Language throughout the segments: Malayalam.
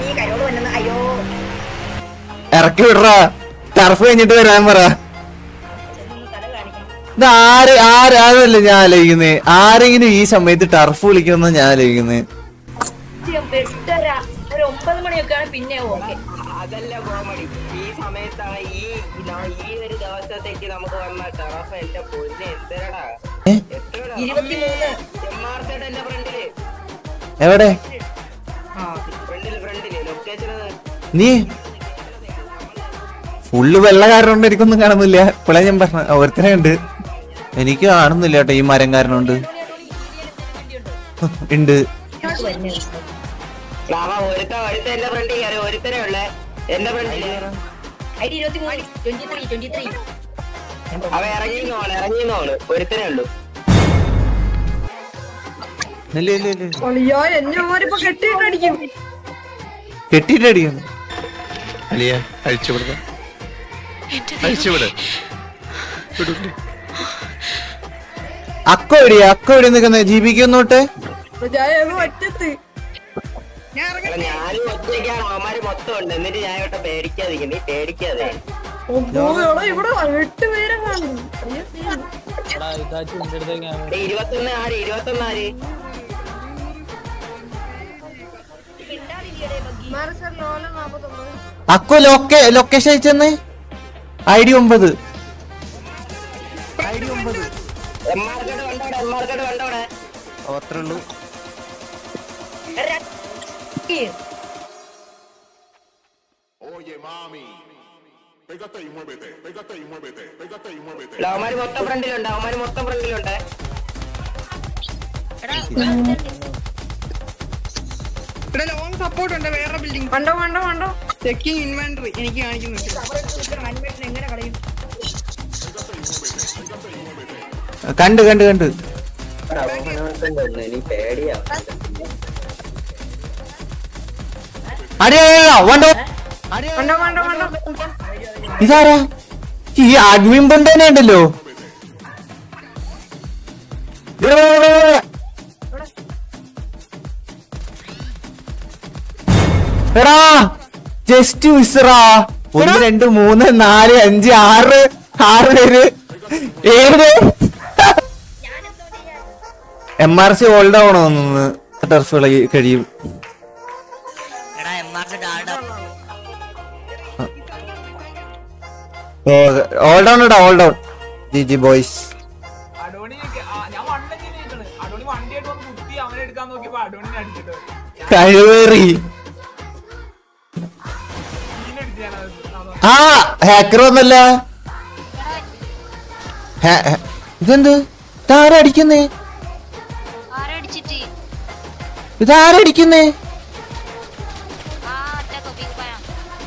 നീ കരോട് വന്നെന്ന് അയ്യോ ഇറക്കി വിടറാ ടർഫ് കഴിഞ്ഞിട്ട് വരാൻ പറ ചെന്നൊന്ന് തല കാണിക്കണം ഇത് ആര് ആര് അതല്ല ഞാൻ ആലോചിക്കുന്നേ ആരെങ്കിലും ഈ സമയത്ത് ടർഫ് വിളിക്കണമെന്ന് ഞാൻ ആലോചിക്കുന്നേ സത്യം, എട്ടര ഒരു ഒമ്പത് മണിയൊക്കെയാണ് പിന്നെ ഓക്കെ അതല്ല കോമഡി ഈ സമയത്താണ് ഈ ന- ഈ ഒരു ദിവസത്തേക്ക് നമുക്ക് വന്ന ടെറഫ് എന്റെ പൊന്നെ എന്തരടാ ഏ? എത്രടാ ഇരുപത്തിമൂന്ന് എം ആർ സെഡ് എന്റെ ഫ്രണ്ടില് എവിടെ ഫ്രണ്ടില് ഫ്രണ്ടില് ലൊക്കേഷൻ നീ ഫുള്ള് വെള്ളക്കാരനുണ്ട് എനിക്കൊന്നും കാണുന്നില്ല ഇപ്പോഴേ ഞാൻ പറഞ്ഞ ഓരോരുത്തരെ ഉണ്ട് എനിക്ക് കാണുന്നില്ല കേട്ടോ ഈ മരം കാരനുണ്ട് ഉണ്ട് അവ ഒരുത്ത ഒരുത്ത എന്റെ ഫ്രണ്ടിൽ കയറി ഒരുത്തരേ ഉള്ളേ എന്റെ ഫ്രണ്ടില് ഐ ഡി ഇരുപത്തി മൂന്ന് ട്വന്റി ത്രീ ട്വന്റി ത്രീ അവ ഇറങ്ങിന്നോള് ഇറങ്ങിന്നോള് ഒരുത്തരേ ഉള്ളൂ ഇല്ല, ഇല്ല, ഇല്ല, ഇല്ല. അളിയോ എന്നെ ഓരിപ്പോ കെട്ടിയിട്ടടിക്കും കെട്ടിയിട്ട് അടിക്കുന്നു അലിയ അഴിച്ചുവിടുക അഴിച്ചുവിട് വിടൂല്ലേ അക്ക എവിടെയാ അക്ക എവിടെ നിൽക്കുന്നത് ജീവിക്കുന്നോട്ട് ഞാൻ ഏതോ ഒറ്റത്ത് എടാ, ഞാനും ഒറ്റയ്ക്കാണ് അവന്മാര് മൊത്തം ഉണ്ട് എന്നിട്ട് ഞാൻ ഇവിടെ പേടിക്കാതിരിക്കും നീ പേടിക്കാതെ ഓ, എടാ, ഇവിടെ എട്ട് പേരെ കാണും അയ്യോ, അയ്യോ. എടേ, ഇരുപത്തൊന്ന് ആര് ഇരുപത്തൊന്ന് ആര് മാരസർ ലോല നാപ്പത്തൊമ്പത് അക്കു ലൊക്കേ ലൊക്കേഷൻ അയച്ചെന്ന് ഐ ഡി ഒമ്പത് എം ആർ കട് കണ്ടോടെ എം ആർ കട് കണ്ടോടെ അത്രേ ഉള്ളൂ Oye, mami, pégate y muévete, pégate y muévete, pégate y muévete. എടാ, അവന്മാര് മൊത്തം ഫ്രണ്ടിലുണ്ട് അവന്മാര് മൊത്തം ഫ്രണ്ടിലുണ്ട് ഇവിടെ ലോങ് സപ്പോർട്ട് ഉണ്ട് വേറെ ബിൽഡിംഗ് കണ്ടോ കണ്ടോ കണ്ടോ ചെക്കിംഗ് ഇൻവെന്ററി എനിക്ക് കാണിക്കുന്നുണ്ട് അനിമേഷൻ എങ്ങനെ കളയും കണ്ട് കണ്ട് കണ്ട് എടാ, അവന്മാരെ കൊന്ന്, നീ പേടിയാ അടിയാ വണ്ടോ കണ്ടോ കണ്ടോ കണ്ടോ ഇതാരാ ഈ അഡ്മിൻ ബണ്ടനെ ഉണ്ടല്ലോ ഇവിടെ, ഇവിടെ, ഇവിടെ, ഇവിടെ. എടാ ജസ്റ്റ് മിസ്റാ ഒന്ന് രണ്ട് മൂന്ന് നാല് അഞ്ച് ആറ് ആറ് പേര് ഏഴ് എം ആർ സി ഓൾഡ് ആവണോ ഒന്ന് ടർഫ് കഴിയും ഓൾ ഡൗൺ ഇടാ all down G G boys അഡോണി ആ, ഞാൻ വണ്ടി നീക്കണ് അഡോണി വണ്ടിയായിട്ട് വന്ന് കുത്തി അവനെ എടുക്കാൻ നോക്കിയപ്പോ അഡോണിനെ അടിച്ചിട്ട് കഴിവേറി സീനടിച്ച് ഞാൻ അത് അതാ. ആ ഹാക്കർ വന്നല്ല ഹേ- ഹേ- ഇതെന്ത് ഇതാരടിക്കുന്നേ ആരടിച്ചിട്ട് ഇതാരടിക്കുന്നേ ആ അറ്റക്കോ ബിഗ് പയം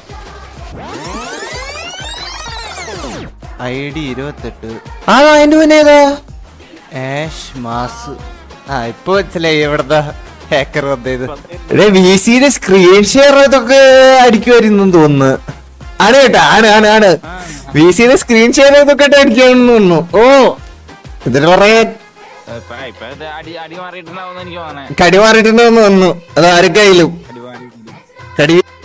ഐ ഡി ഇരുപത്തെട്ട് ആ അതിന്റെ പിന്നെ ഏതാ ആഷ് മാസ് ആ ഇപ്പൊ മനസ്സിലായി എവിടത്തെ ഹാക്കർ വന്നത് വി സിയുടെ സ്ക്രീൻ ഷെയർ ഇതൊക്കെ അടിക്കുമായിരുന്നു തോന്നുന്നു ആണ് കേട്ടാ ആണ് ആണ് ആണ് വി സിയുടെ സ്ക്രീൻ ഷെയർ ഇതൊക്കെ അടിക്കാമെന്ന് തോന്നുന്നു ഓ ഇതിന് പറയാൻ ഇപ്പൊ ഇപ്പൊ ഇത് അടി അടി മാറിയിട്ടുണ്ടാവും എനിക്ക് തോന്നണേ കടി മാറിയിട്ടുണ്ടെന്ന് തോന്നുന്നു അത് ആർക്കായാലും അടി മാറിയിട്ടുണ്ട് കടി